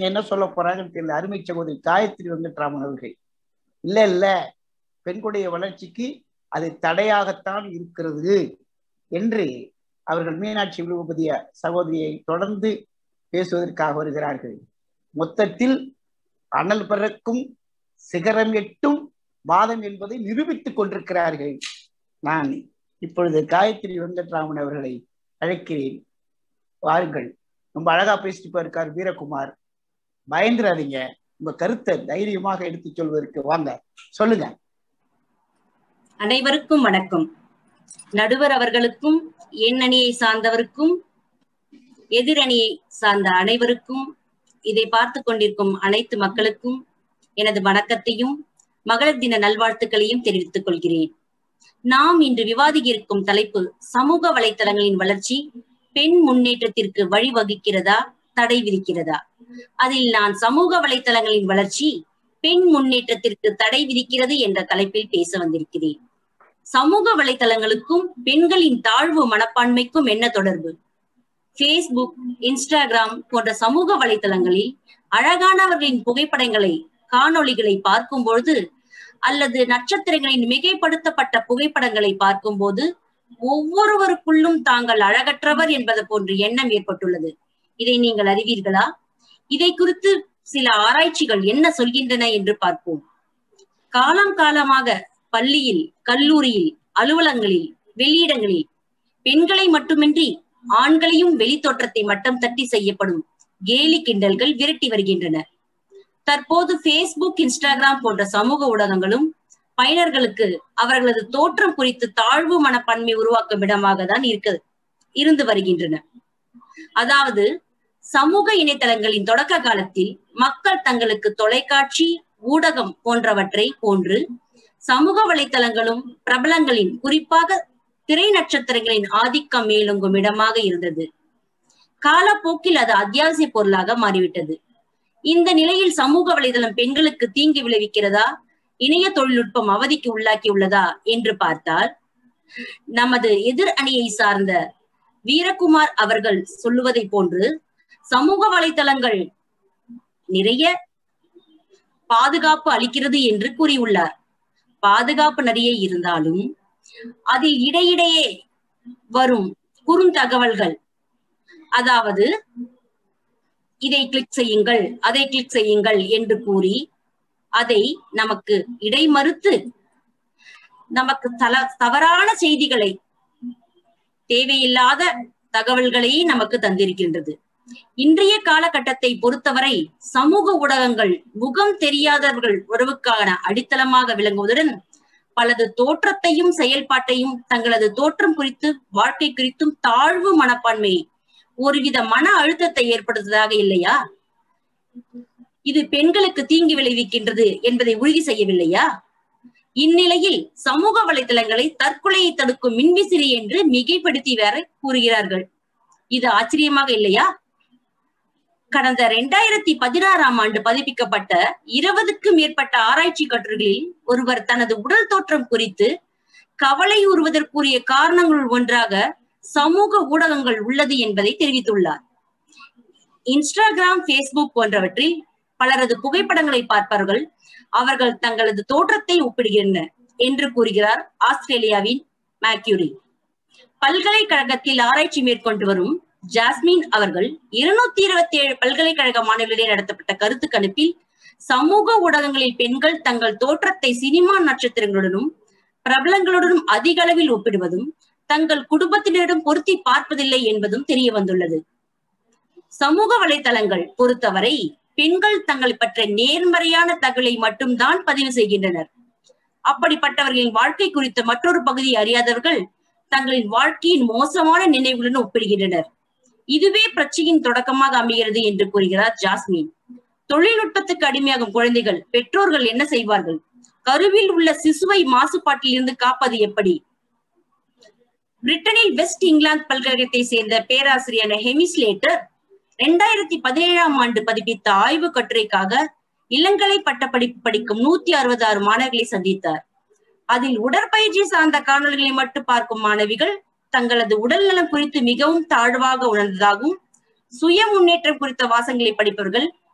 இவங்க என்ன சொல்ல போறாங்கன்னு தெரியல அருமை சகோதரி காயத்ரி வெங்கட்ராமன் அவர்கள் இல்ல இல்ல பெண்களுடைய வளர்ச்சிக்கு அது தடையாகத்தான் இருக்கிறது என்று அவர்கள் மீனாட்சி விழுபதிய சகோதரியை தொடர்ந்து பேசுவதற்காக வருகிறார்கள் மொத்தத்தில் அனல் பறக்கும் சிகரம் எட்டும் வாதம் என்பதை நிரூபித்துக் கொண்டிருக்கிறார்கள் நான் இப்பொழுது காயத்ரி வெங்கட்ராமன் அவர்களை அழைக்கிறேன் வாருங்கள் ரொம்ப அழகா பேசிட்டு போயிருக்கார் வீரகுமார் பயந்துராதீங்க உங்க கருத்தை தைரியமாக எடுத்து சொல்வதற்கு வாங்க சொல்லுங்க அனைவருக்கும் வணக்கம் நடுவர் அவர்களுக்கும் என் அணியை சார்ந்தவருக்கும் எதிரணியை சார்ந்த அனைவருக்கும் இதை பார்த்து கொண்டிருக்கும் அனைத்து மக்களுக்கும் எனது வணக்கத்தையும் மகளிர் தின நல்வாழ்த்துக்களையும் தெரிவித்துக் கொள்கிறேன் நாம் இன்று விவாதிக்க இருக்கும் தலைப்பு சமூக வலைத்தளங்களின் வளர்ச்சி பெண் முன்னேற்றத்திற்கு வழிவகுக்கிறதா தடை விதிக்கிறதா அதில் நான் சமூக வலைத்தளங்களின் வளர்ச்சி பெண் முன்னேற்றத்திற்கு தடை விதிக்கிறது என்ற தலைப்பில் பேச வந்திருக்கிறேன் சமூக வலைத்தளங்களுக்கும் பெண்களின் தாழ்வு மனப்பான்மைக்கும் என்ன தொடர்பு பேஸ்புக் இன்ஸ்டாகிராம் போன்ற சமூக வலைத்தளங்களில் அழகானவர்களின் புகைப்படங்களை காணொளிகளை பார்க்கும் பொழுது அல்லது நட்சத்திரங்களின் மிகைப்படுத்தப்பட்ட புகைப்படங்களை பார்க்கும்போது ஒவ்வொருவருக்குள்ளும் தாங்கள் அழகற்றவர் என்பது போன்ற எண்ணம் ஏற்பட்டுள்ளது இதை நீங்கள் அறிவீர்களா இதை குறித்து சில ஆராய்ச்சிகள் என்ன சொல்கின்றன என்று பார்ப்போம் காலம் காலமாக பள்ளியில் கல்லூரியில் அலுவலங்களில் வெளியிடங்களில் பெண்களை மட்டுமின்றி ஆண்களையும் வெளித்தோற்றத்தை மட்டம் தட்டி செய்யப்படும் கேலி கிண்டல்கள் விரட்டி வருகின்றன தற்போது பேஸ்புக் இன்ஸ்டாகிராம் போன்ற சமூக ஊடகங்களும் பயனர்களுக்கு அவர்களது தோற்றம் குறித்து தாழ்வு மனப்பான்மை உருவாக்கும் இடமாக தான் இருக்க இருந்து வருகின்றன அதாவது சமூக இணையதளங்களின் தொடக்க காலத்தில் மக்கள் தங்களுக்கு தொலைக்காட்சி ஊடகம் போன்றவற்றை போன்று சமூக வலைத்தளங்களும் பிரபலங்களின் குறிப்பாக திரை நட்சத்திரங்களின் ஆதிக்கம் மேலோங்கும் இடமாக இருந்தது காலப்போக்கில் அது அத்தியாவசிய பொருளாக மாறிவிட்டது இந்த நிலையில் சமூக வலைதளம் பெண்களுக்கு தீங்கு விளைவிக்கிறதா இணைய தொழில்நுட்பம் அவதிக்கு உள்ளாக்கியுள்ளதா என்று பார்த்தால் நமது எதிர் அணியை சார்ந்த வீரகுமார் அவர்கள் சொல்லுவதை போன்று சமூக வலைத்தளங்கள் நிறைய பாதுகாப்பு அளிக்கிறது என்று கூறியுள்ளார் பாதுகாப்பு நிறைய இருந்தாலும் அதில் இடையிடையே வரும் குறுந்தகவல்கள் அதாவது இதை கிளிக் செய்யுங்கள் அதை கிளிக் செய்யுங்கள் என்று கூறி அதை நமக்கு இடைமறுத்து நமக்கு தல தவறான செய்திகளை தேவையில்லாத தகவல்களையே நமக்கு தந்திருக்கின்றது இன்றைய காலகட்டத்தை பொறுத்தவரை சமூக ஊடகங்கள் முகம் தெரியாதவர்கள் உறவுக்கான அடித்தளமாக விளங்குவதுடன் பலது தோற்றத்தையும் செயல்பாட்டையும் தங்களது தோற்றம் குறித்து வாழ்க்கை குறித்தும் தாழ்வு மனப்பான்மையை ஒருவித மன அழுத்தத்தை ஏற்படுத்துவதாக இல்லையா இது பெண்களுக்கு தீங்கு விளைவிக்கின்றது என்பதை உறுதி செய்யவில்லையா இந்நிலையில் சமூக வலைதளங்களை தற்கொலையை தடுக்கும் மின்விசிறி என்று மிகைப்படுத்தி வேற கூறுகிறார்கள் இது ஆச்சரியமாக இல்லையா கடந்த இரண்டாயிரத்தி பதினாறாம் ஆண்டு பதிப்பிக்கப்பட்ட இருபதுக்கும் மேற்பட்ட ஆராய்ச்சி கட்டுரைகளில் ஒருவர் தனது உடல் தோற்றம் குறித்து கவலை உறுவதற்குரிய காரணங்களுள் ஒன்றாக சமூக ஊடகங்கள் உள்ளது என்பதை தெரிவித்துள்ளார் இன்ஸ்டாகிராம் பேஸ்புக் போன்றவற்றில் பலரது புகைப்படங்களை பார்ப்பார்கள் அவர்கள் தங்களது தோற்றத்தை ஒப்பிடுகின்றனர் என்று கூறுகிறார் ஆஸ்திரேலியாவின் மேக்யூரி பல்கலைக்கழகத்தில் ஆராய்ச்சி மேற்கொண்டு வரும் ஜாஸ்மின் அவர்கள் இருநூத்தி இருபத்தி ஏழு பல்கலைக்கழக மாணவர்களிடையே நடத்தப்பட்ட கருத்து கணிப்பில் சமூக ஊடகங்களில் பெண்கள் தங்கள் தோற்றத்தை சினிமா நட்சத்திரங்களுடனும் பிரபலங்களுடனும் அதிக அளவில் ஒப்பிடுவதும் தங்கள் குடும்பத்தினரிடம் பொருத்தி பார்ப்பதில்லை என்பதும் தெரிய வந்துள்ளது சமூக வலைதளங்கள் பொறுத்தவரை பெண்கள் தங்களை பற்றிய நேர்மறையான தகவலை மட்டும்தான் பதிவு செய்கின்றனர் அப்படிப்பட்டவர்களின் வாழ்க்கை குறித்த மற்றொரு பகுதியை அறியாதவர்கள் தங்களின் வாழ்க்கையின் மோசமான நினைவுகளுடன் ஒப்பிடுகின்றனர் இதுவே பிரச்சனையின் தொடக்கமாக அமைகிறது என்று கூறுகிறார் ஜாஸ்மின் தொழில்நுட்பத்துக்கு அடிமையாகும் குழந்தைகள் பெற்றோர்கள் என்ன செய்வார்கள் கருவில் உள்ள சிசுவை மாசுபாட்டில் இருந்து காப்பது எப்படி பிரிட்டனில் வெஸ்ட் இங்கிலாந்து பல்கலைக்கழகத்தை சேர்ந்த பேராசிரியர் ஹெமிஸ்லேட்டர் இரண்டாயிரத்தி பதினேழாம் ஆண்டு பதிப்பித்த ஆய்வு கட்டுரைக்காக இளங்கலை பட்டப்படிப்பு படிக்கும் நூத்தி அறுபது ஆறு மாணவர்களை சந்தித்தார் அதில் உடற்பயிற்சி சார்ந்த காணொலிகளை மட்டும் பார்க்கும் மாணவிகள் தங்களது உடல் நலம் குறித்து மிகவும் தாழ்வாக உணர்ந்ததாகவும் சுய முன்னேற்றம் குறித்த வாசங்களை படிப்பவர்கள்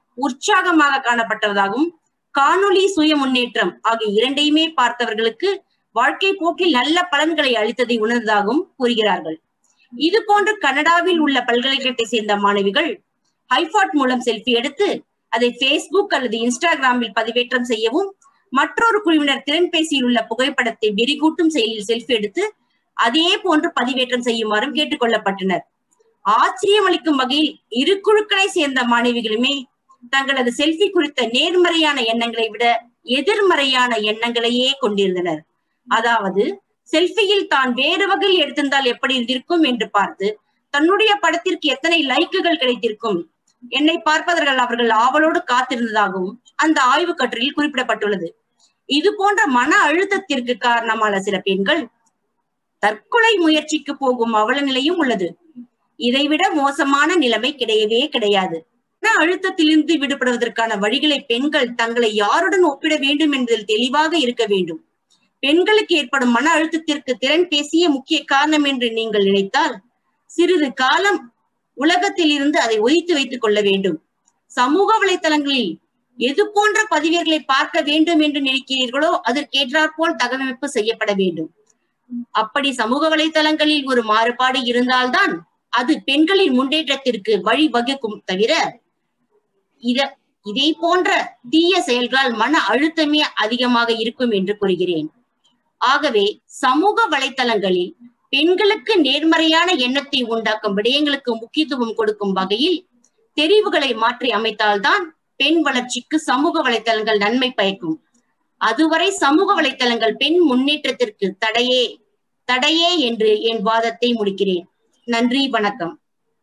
உற்சாகமாக காணப்பட்டதாகவும் காணொளி சுய முன்னேற்றம் ஆகிய இரண்டையுமே பார்த்தவர்களுக்கு வாழ்க்கை போக்கில் நல்ல பலன்களை அளித்ததை உணர்ந்ததாகவும் கூறுகிறார்கள் இது போன்று கனடாவில் உள்ள பல்கலைக்கழகத்தை சேர்ந்த மாணவிகள் ஹைஃபாட் மூலம் செல்ஃபி எடுத்து அதை ஃபேஸ்புக் அல்லது இன்ஸ்டாகிராமில் பதிவேற்றம் செய்யவும் மற்றொரு குழுவினர் திறன்பேசியில் உள்ள புகைப்படத்தை விரிகூட்டும் செயலில் செல்ஃபி எடுத்து அதே போன்று பதிவேற்றம் செய்யுமாறும் கேட்டுக்கொள்ளப்பட்டனர் ஆச்சரியமளிக்கும் வகையில் இரு குழுக்களை சேர்ந்த மாணவிகளுமே தங்களது செல்ஃபி குறித்த நேர்மறையான எண்ணங்களை விட எதிர்மறையான எண்ணங்களையே கொண்டிருந்தனர் அதாவது செல்ஃபியில் தான் வேறு வகையில் எடுத்திருந்தால் எப்படி இருந்திருக்கும் என்று பார்த்து தன்னுடைய படத்திற்கு எத்தனை லைக்குகள் கிடைத்திருக்கும் என்னை பார்ப்பதர்கள் அவர்கள் ஆவலோடு காத்திருந்ததாகவும் அந்த ஆய்வு கட்டுரையில் குறிப்பிடப்பட்டுள்ளது இது போன்ற மன அழுத்தத்திற்கு காரணமான சில பெண்கள் தற்கொலை முயற்சிக்கு போகும் அவல நிலையும் உள்ளது இதைவிட மோசமான நிலைமை கிடையவே கிடையாது மன அழுத்தத்திலிருந்து விடுபடுவதற்கான வழிகளை பெண்கள் தங்களை யாருடன் ஒப்பிட வேண்டும் என்பதில் தெளிவாக இருக்க வேண்டும் பெண்களுக்கு ஏற்படும் மன அழுத்தத்திற்கு திறன் பேசிய முக்கிய காரணம் என்று நீங்கள் நினைத்தால் சிறிது காலம் உலகத்தில் இருந்து அதை ஒழித்து வைத்துக் கொள்ள வேண்டும் சமூக வலைத்தளங்களில் எது போன்ற பதிவேர்களை பார்க்க வேண்டும் என்று நினைக்கிறீர்களோ அதற்கேற்றாற்போல் தகவமைப்பு செய்யப்பட வேண்டும் அப்படி சமூக வலைத்தளங்களில் ஒரு மாறுபாடு இருந்தால்தான் அது பெண்களின் முன்னேற்றத்திற்கு வழிவகுக்கும் தவிர இத இதை போன்ற தீய செயல்களால் மன அழுத்தமே அதிகமாக இருக்கும் என்று கூறுகிறேன் ஆகவே சமூக வலைத்தளங்களில் பெண்களுக்கு நேர்மறையான எண்ணத்தை உண்டாக்கும் விடயங்களுக்கு முக்கியத்துவம் கொடுக்கும் வகையில் தெரிவுகளை மாற்றி அமைத்தால்தான் பெண் வளர்ச்சிக்கு சமூக வலைத்தளங்கள் நன்மை பயக்கும் அதுவரை சமூக வலைத்தளங்கள் பெண் முன்னேற்றத்திற்கு தடையே தடையே என்று என் வாதத்தை முடிக்கிறேன் நன்றி வணக்கம்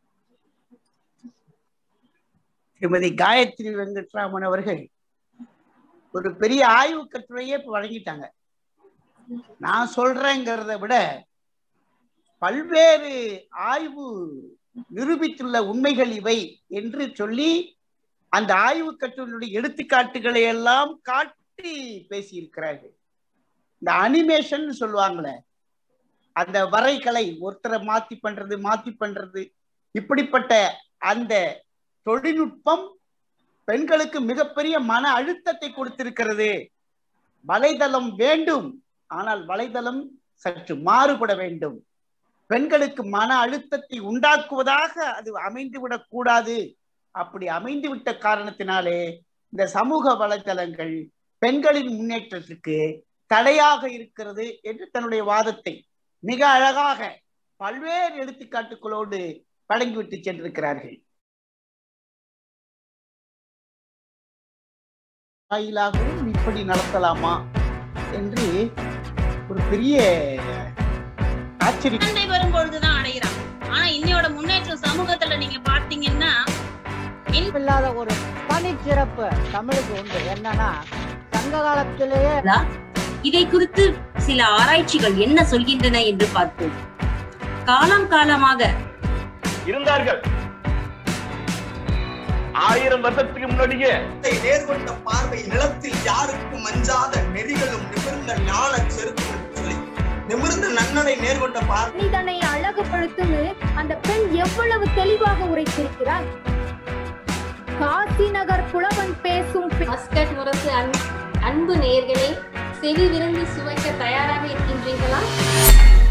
திருமதி காயத்ரி வெங்கட்ராமன் அவர்கள் ஒரு பெரிய ஆய்வு கட்டுரையே இப்ப வழங்கிட்டாங்க நான் சொல்றேங்கிறத விட பல்வேறு ஆய்வு நிரூபித்துள்ள உண்மைகள் இவை என்று சொல்லி அந்த ஆய்வு கட்டுரையுடைய எடுத்துக்காட்டுகளை எல்லாம் காட்டி பேசியிருக்கிறார்கள் இந்த அனிமேஷன் சொல்லுவாங்களே அந்த வரைகலை ஒருத்தரை மாத்தி பண்றது மாத்தி பண்றது இப்படிப்பட்ட அந்த தொழில்நுட்பம் பெண்களுக்கு மிகப்பெரிய மன அழுத்தத்தை கொடுத்திருக்கிறது வலைதளம் வேண்டும் ஆனால் வலைதளம் சற்று மாறுபட வேண்டும் பெண்களுக்கு மன அழுத்தத்தை உண்டாக்குவதாக அது அமைந்துவிடக் கூடாது அப்படி அமைந்து விட்ட காரணத்தினாலே இந்த சமூக வலைதளங்கள் பெண்களின் முன்னேற்றத்திற்கு தடையாக இருக்கிறது என்று தன்னுடைய வாதத்தை மிக அழகாக பல்வேறு எடுத்துக்காட்டுகளோடு வழங்கிவிட்டு சென்றிருக்கிறார்கள் வாயிலாகவும் இப்படி நடத்தலாமா என்று ஒரு பெரிய ஆச்சரியம் சண்டை வரும்பொழுதுதான் அடைகிறான் ஆனா இன்னையோட முன்னேற்றம் சமூகத்துல நீங்க பார்த்தீங்கன்னா இல்லாத ஒரு தனிச்சிறப்பு தமிழுக்கு உண்டு என்னன்னா சங்க காலத்திலேயே இதை குறித்து சில ஆராய்ச்சிகள் என்ன சொல்கின்றன என்று பார்ப்போம் காலம் காலமாக இருந்தார்கள் ஆயிரம் வருஷத்துக்கு முன்னாடியே நிலத்தை நேர்கொண்ட பார்வை நிலத்தில் யாருக்கும் அஞ்சாத நெறிகளும் நிமிர்ந்த ஞான செருக்கும் சொல்லி நிமிர்ந்த நன்னடை நேர்கொண்ட பார்வை மனிதனை அழகுபடுத்துன்னு அந்த பெண் எவ்வளவு தெளிவாக உரைத்திருக்கிறார் காசி நகர் புலவன் பேசும் பெண் மஸ்கட் முரசு அன்- அன்பு நேயர்களே செவி விருந்து சுவைக்க தயாராக இருக்கின்றீர்களா